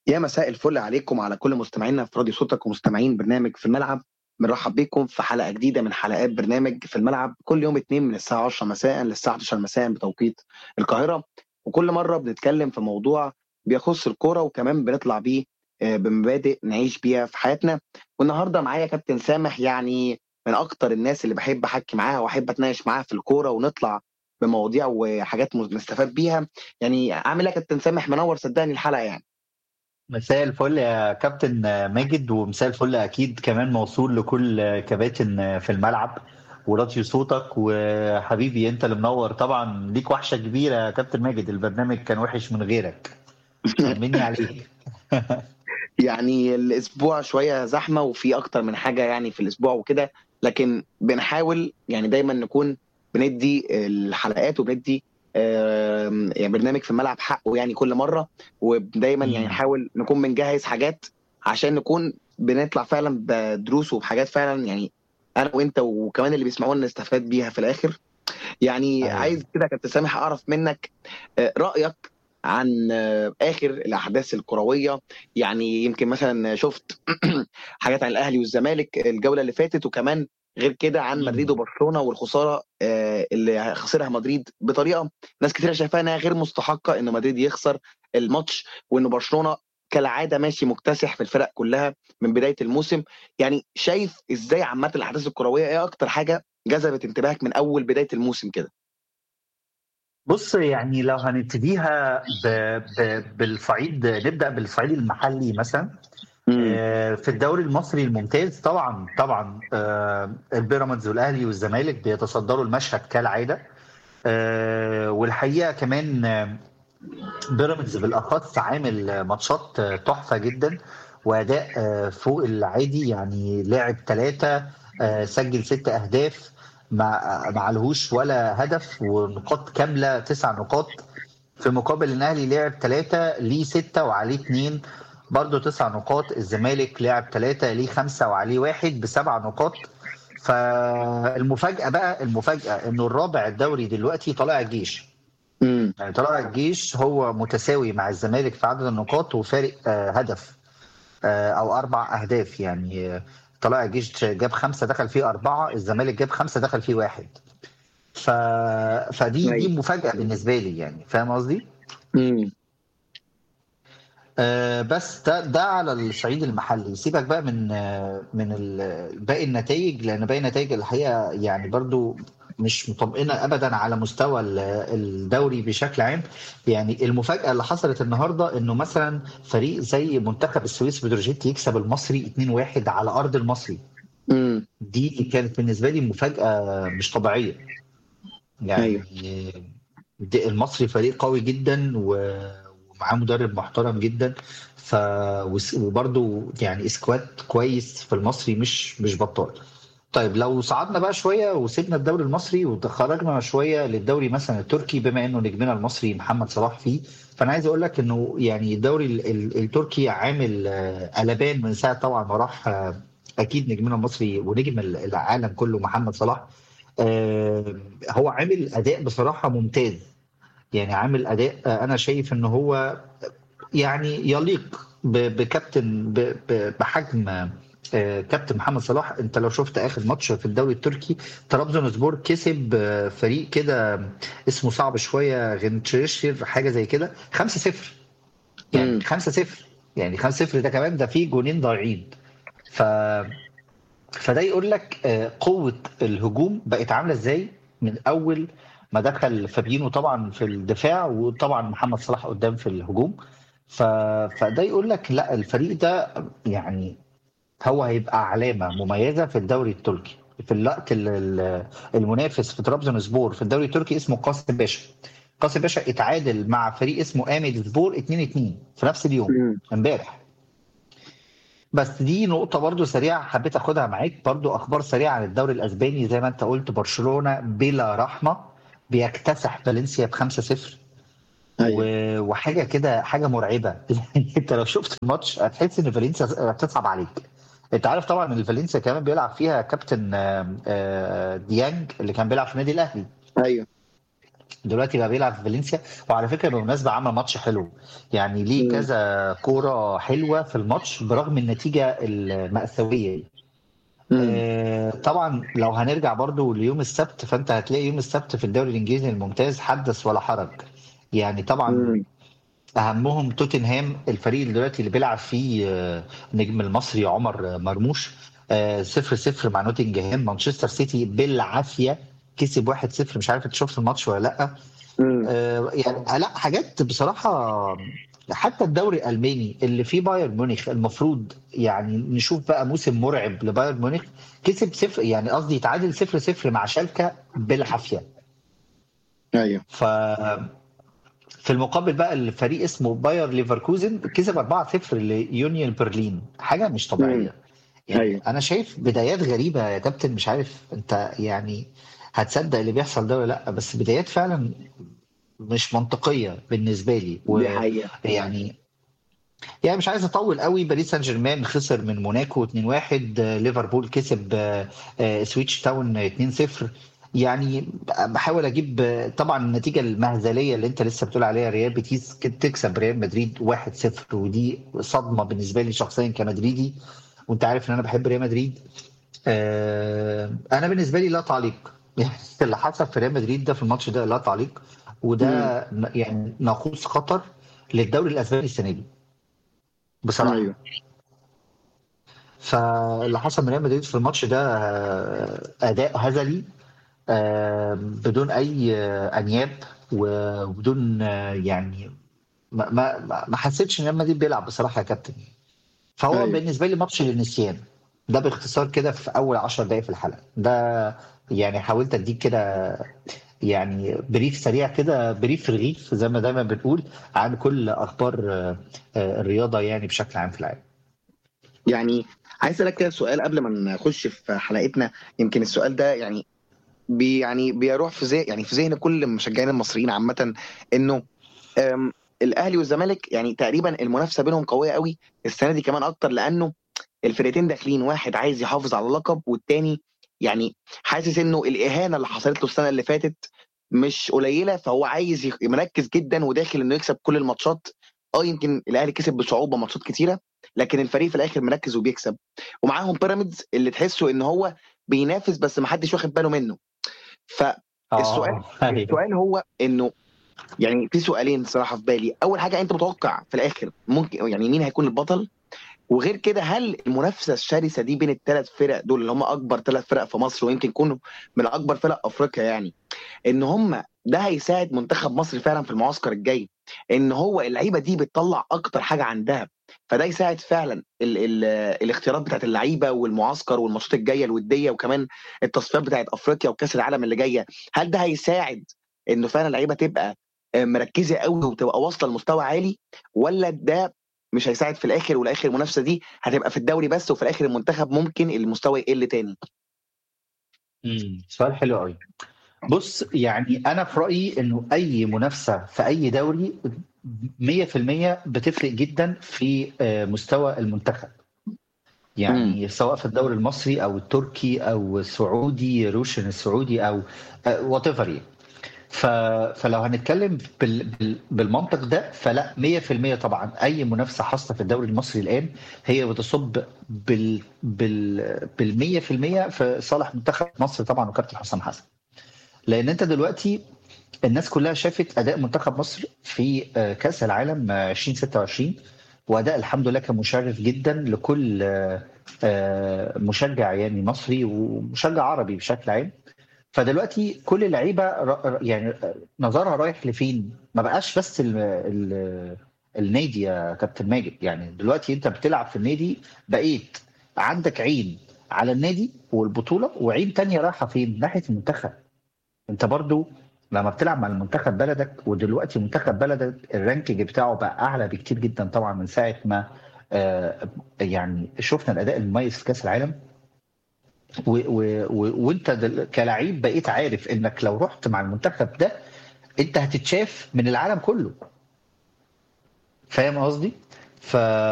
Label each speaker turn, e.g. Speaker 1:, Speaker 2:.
Speaker 1: يا مساء الفل عليكم وعلى كل مستمعينا في راديو صوتك ومستمعين برنامج في الملعب بنرحب بكم في حلقة جديدة من حلقات برنامج في الملعب كل يوم اثنين من الساعة 10 مساء للساعة 11 مساء بتوقيت القاهرة وكل مرة بنتكلم في موضوع بيخص الكورة وكمان بنطلع بيه آه، بمبادئ نعيش بيها في حياتنا والنهارده معايا كابتن سامح يعني من اكتر الناس اللي بحب احكي معاها واحب اتناقش معاها في الكورة ونطلع بمواضيع وحاجات نستفاد بيها يعني عامل ايه يا كابتن سامح منور صدقني الحلقة يعني
Speaker 2: مساء الفل يا كابتن ماجد ومساء الفل اكيد كمان موصول لكل كباتن في الملعب وراديو صوتك وحبيبي انت اللي منور طبعا ليك وحشه كبيره يا كابتن ماجد البرنامج كان وحش من غيرك طمني عليك
Speaker 1: يعني الاسبوع شويه زحمه وفي اكتر من حاجه يعني في الاسبوع وكده لكن بنحاول يعني دايما نكون بندي الحلقات وبندي آم، يعني برنامج في الملعب حقه يعني كل مره ودايما يعني
Speaker 2: مم.
Speaker 1: نحاول نكون بنجهز حاجات عشان نكون بنطلع فعلا بدروس وبحاجات فعلا يعني انا وانت وكمان اللي بيسمعونا نستفاد بيها في الاخر يعني
Speaker 2: أيوة.
Speaker 1: عايز كده كابتن سامح اعرف منك آه، رايك عن آه، اخر الاحداث الكرويه يعني يمكن مثلا شفت حاجات عن الاهلي والزمالك الجوله اللي فاتت وكمان غير كده عن
Speaker 2: مم.
Speaker 1: مدريد وبرشلونه والخساره آه، اللي خسرها مدريد بطريقه ناس كتير شايفاها انها غير مستحقه ان مدريد يخسر الماتش وان برشلونه كالعاده ماشي مكتسح في الفرق كلها من بدايه الموسم يعني شايف ازاي عامه الاحداث الكرويه ايه اكتر حاجه جذبت انتباهك من اول بدايه الموسم كده
Speaker 2: بص يعني لو هنبتديها ب... ب... بالصعيد نبدا بالصعيد المحلي مثلا آه، في الدوري المصري الممتاز طبعا طبعا آه، البيراميدز والاهلي والزمالك بيتصدروا المشهد كالعاده آه، والحقيقه كمان آه، بيراميدز بالاخص عامل ماتشات تحفه جدا واداء آه، فوق العادي يعني لعب ثلاثه سجل ست اهداف ما ما عليهوش ولا هدف ونقاط كامله تسع نقاط في مقابل الاهلي لعب ثلاثه ليه سته وعليه اثنين برضه تسع نقاط الزمالك لعب ثلاثه ليه خمسه وعليه واحد بسبع نقاط فالمفاجاه بقى المفاجاه انه الرابع الدوري دلوقتي طلائع الجيش
Speaker 1: امم
Speaker 2: يعني طلائع الجيش هو متساوي مع الزمالك في عدد النقاط وفارق آه، هدف آه، او اربع اهداف يعني آه، طلائع الجيش جاب خمسه دخل فيه اربعه الزمالك جاب خمسه دخل فيه واحد ف... فدي دي
Speaker 1: أيوة.
Speaker 2: مفاجاه بالنسبه لي يعني فاهم قصدي؟
Speaker 1: امم
Speaker 2: آه، بس ده ده على الصعيد المحلي سيبك بقى من آه، من ال- باقي النتائج لان باقي النتائج الحقيقه يعني برضو مش مطمئنه ابدا على مستوى ال- الدوري بشكل عام يعني المفاجاه اللي حصلت النهارده انه مثلا فريق زي منتخب السويس بتروجيت يكسب المصري 2-1 على ارض المصري
Speaker 1: امم
Speaker 2: دي كانت بالنسبه لي مفاجاه مش طبيعيه يعني
Speaker 1: أيوة.
Speaker 2: دي- المصري فريق قوي جدا و- ومعاه مدرب محترم جدا ف وس- وبرضه يعني سكواد كويس في المصري مش مش بطال طيب لو صعدنا بقى شويه وسيبنا الدوري المصري وخرجنا شويه للدوري مثلا التركي بما انه نجمنا المصري محمد صلاح فيه فانا عايز اقول لك انه يعني الدوري ال- ال- التركي عامل آه، قلبان من ساعه طبعا ما راح آه، اكيد نجمنا المصري ونجم ال- العالم كله محمد صلاح آه، هو عامل اداء بصراحه ممتاز يعني عامل اداء آه، انا شايف ان هو يعني يليق ب- بكابتن ب- ب- بحجم آه، كابتن محمد صلاح انت لو شفت اخر ماتش في الدوري التركي طرابزون سبور كسب آه، فريق كده اسمه صعب شويه غنتشير حاجه زي كده 5-0
Speaker 1: مم.
Speaker 2: يعني 5-0 يعني 5-0 ده كمان ده فيه جونين ضايعين ف فده يقول لك آه، قوه الهجوم بقت عامله ازاي من اول ما دخل فابينو طبعا في الدفاع وطبعا محمد صلاح قدام في الهجوم ف... فده يقول لك لا الفريق ده يعني هو هيبقى علامه مميزه في الدوري التركي في الوقت ال- ال- المنافس في طرابزون سبور في الدوري التركي اسمه قاسم باشا قاسم باشا اتعادل مع فريق اسمه اميد سبور 2-2 في نفس اليوم
Speaker 1: مم.
Speaker 2: امبارح بس دي نقطة برضو سريعة حبيت اخدها معاك برضو اخبار سريعة عن الدوري الاسباني زي ما انت قلت برشلونة بلا رحمة بيكتسح فالنسيا ب 5-0
Speaker 1: أيوة.
Speaker 2: و- وحاجة كده حاجة مرعبة يعني انت لو شفت الماتش هتحس ان فالنسيا بتصعب عليك انت عارف طبعا ان فالنسيا كمان بيلعب فيها كابتن آه، آه، ديانج اللي كان بيلعب في النادي الاهلي
Speaker 1: ايوه
Speaker 2: دلوقتي بقى بيلعب في فالنسيا وعلى فكره بالمناسبه عمل ماتش حلو يعني ليه
Speaker 1: مم.
Speaker 2: كذا كوره حلوه في الماتش برغم النتيجه المأساويه دي
Speaker 1: مم.
Speaker 2: آه، طبعا لو هنرجع برضو ليوم السبت فانت هتلاقي يوم السبت في الدوري الانجليزي الممتاز حدث ولا حرج يعني طبعا
Speaker 1: مم.
Speaker 2: اهمهم توتنهام الفريق اللي دلوقتي اللي بيلعب فيه آه، نجم المصري عمر مرموش آه، صفر صفر مع نوتنجهام مانشستر سيتي بالعافيه كسب 1-0 مش عارف انت شفت الماتش ولا لا
Speaker 1: مم.
Speaker 2: آه، يعني لا حاجات بصراحه حتى الدوري الالماني اللي فيه بايرن ميونخ المفروض يعني نشوف بقى موسم مرعب لبايرن ميونخ كسب صفر يعني قصدي تعادل صفر صفر مع شالكه بالعافيه
Speaker 1: ايوه
Speaker 2: ف في المقابل بقى الفريق اسمه باير ليفركوزن كسب 4-0 ليونيون برلين حاجه مش
Speaker 1: مم.
Speaker 2: طبيعيه يعني
Speaker 1: ايوه
Speaker 2: انا شايف بدايات غريبه يا كابتن مش عارف انت يعني هتصدق اللي بيحصل ده ولا لا بس بدايات فعلا مش منطقيه بالنسبه لي
Speaker 1: دي حقيقة
Speaker 2: ويعني يعني مش عايز اطول قوي باريس سان جيرمان خسر من موناكو 2-1 آه، ليفربول كسب آه، آه، سويتش تاون 2-0 يعني بحاول اجيب آه، طبعا النتيجه المهزليه اللي انت لسه بتقول عليها ريال بيتيس كانت تكسب ريال مدريد 1-0 ودي صدمه بالنسبه لي شخصيا كمدريدي وانت عارف ان انا بحب ريال مدريد آه، انا بالنسبه لي لا تعليق يعني اللي حصل في ريال مدريد ده في الماتش ده لا تعليق وده يعني ناقوس خطر للدوري الاسباني السنه دي بصراحه
Speaker 1: ايوه
Speaker 2: فاللي حصل من ريال مدريد في الماتش ده آه، اداء هزلي آه، بدون اي آه، انياب وبدون آه، يعني ما ما ما ما حسيتش ان ريال مدريد بيلعب بصراحه يا كابتن فهو
Speaker 1: ايوه
Speaker 2: بالنسبه لي ماتش للنسيان ده باختصار كده في اول 10 دقائق في الحلقه ده يعني حاولت اديك كده يعني بريف سريع كده بريف رغيف زي ما دايما بنقول عن كل اخبار آه، آه، الرياضه يعني بشكل عام في العالم
Speaker 1: يعني عايز اسالك كده سؤال قبل ما نخش في حلقتنا يمكن السؤال ده يعني بي يعني بيروح في ذهن يعني في ذهن كل مشجعين المصريين عامه انه أم، الاهلي والزمالك يعني تقريبا المنافسه بينهم قويه قوي السنه دي كمان اكتر لانه الفرقتين داخلين واحد عايز يحافظ على اللقب والتاني يعني حاسس انه الاهانه اللي حصلت له السنه اللي فاتت مش قليله فهو عايز يخ- مركز جدا وداخل انه يكسب كل الماتشات اه يمكن الاهلي كسب بصعوبه ماتشات كتيره لكن الفريق في الاخر مركز وبيكسب ومعاهم بيراميدز اللي تحسه ان هو بينافس بس محدش واخد باله منه فالسؤال
Speaker 2: اه ايوه
Speaker 1: السؤال هو انه يعني في سؤالين صراحه في بالي اول حاجه انت متوقع في الاخر ممكن يعني مين هيكون البطل وغير كده هل المنافسه الشرسه دي بين الثلاث فرق دول اللي هم اكبر ثلاث فرق في مصر ويمكن يكونوا من اكبر فرق افريقيا يعني ان هم ده هيساعد منتخب مصر فعلا في المعسكر الجاي ان هو اللعيبه دي بتطلع اكتر حاجه عندها فده يساعد فعلا ال ال الاختيارات بتاعت اللعيبه والمعسكر والماتشات الجايه الوديه وكمان التصفيات بتاعت افريقيا وكاس العالم اللي جايه هل ده هيساعد انه فعلا اللعيبه تبقى آه، مركزه قوي وتبقى واصله لمستوى عالي ولا ده مش هيساعد في الاخر والاخر المنافسه دي هتبقى في الدوري بس وفي الاخر المنتخب ممكن المستوى يقل تاني
Speaker 2: امم سؤال حلو قوي بص يعني انا في رايي انه اي منافسه في اي دوري 100% بتفرق جدا في آه، مستوى المنتخب يعني سواء في الدوري المصري او التركي او السعودي روشن السعودي او وات ايفر ف... فلو هنتكلم بال... بال... بالمنطق ده فلا 100% طبعا اي منافسه حاصله في الدوري المصري الان هي بتصب بال بال بال 100% في صالح منتخب مصر طبعا وكابتن حسام حسن لان انت دلوقتي الناس كلها شافت اداء منتخب مصر في آه، كاس العالم آه، 2026 واداء الحمد لله كان مشرف جدا لكل آه، آه، مشجع يعني مصري ومشجع عربي بشكل عام فدلوقتي كل اللعيبه ر- يعني نظرها رايح لفين؟ ما بقاش بس ال ال النادي يا كابتن ماجد يعني دلوقتي انت بتلعب في النادي بقيت عندك عين على النادي والبطوله وعين تانية رايحه فين؟ ناحيه المنتخب انت برضو لما بتلعب مع المنتخب بلدك ودلوقتي منتخب بلدك الرانكينج بتاعه بقى اعلى بكتير جدا طبعا من ساعه ما آه، يعني شفنا الاداء المميز في كاس العالم و و و وانت دل- كلاعب بقيت عارف انك لو رحت مع المنتخب ده انت هتتشاف من العالم كله فاهم قصدي؟ ف